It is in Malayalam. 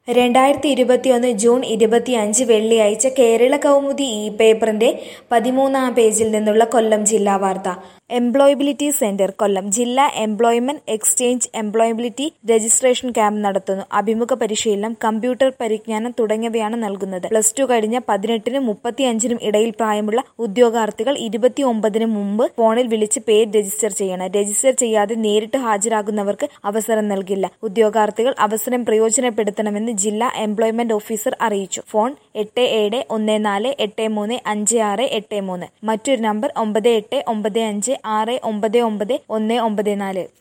രണ്ടായിരത്തി ഇരുപത്തിയൊന്ന് ജൂൺ ഇരുപത്തിയഞ്ച് വെള്ളിയാഴ്ച കേരള കൗമുദി ഈ പേപ്പറിന്റെ പതിമൂന്നാം പേജിൽ നിന്നുള്ള കൊല്ലം ജില്ലാ വാർത്ത എംപ്ലോയബിലിറ്റി സെന്റർ കൊല്ലം ജില്ലാ employment exchange employability registration camp നടത്തുന്നു അഭിമുഖ പരിശീലനം കമ്പ്യൂട്ടർ പരിജ്ഞാനം തുടങ്ങിയവയാണ് നൽകുന്നത് പ്ലസ് ടു കഴിഞ്ഞ പതിനെട്ടിനും മുപ്പത്തിയഞ്ചിനും ഇടയിൽ പ്രായമുള്ള ഉദ്യോഗാർത്ഥികൾ ഇരുപത്തിയൊമ്പതിന് മുമ്പ് ഫോണിൽ വിളിച്ച് പേര് രജിസ്റ്റർ ചെയ്യണം രജിസ്റ്റർ ചെയ്യാതെ നേരിട്ട് ഹാജരാകുന്നവർക്ക് അവസരം നൽകില്ല ഉദ്യോഗാർത്ഥികൾ അവസരം പ്രയോജനപ്പെടുത്തണമെന്ന് ജില്ലാ എംപ്ലോയ്മെന്റ് ഓഫീസർ അറിയിച്ചു ഫോൺ എട്ട് ഏഴ് ഒന്ന് നാല് എട്ട് മൂന്ന് അഞ്ച് ആറ് എട്ട് മൂന്ന് മറ്റൊരു നമ്പർ ഒമ്പത് എട്ട് ഒമ്പത് അഞ്ച് ആറ് ഒമ്പത് ഒമ്പത് ഒന്ന് ഒമ്പത് നാല്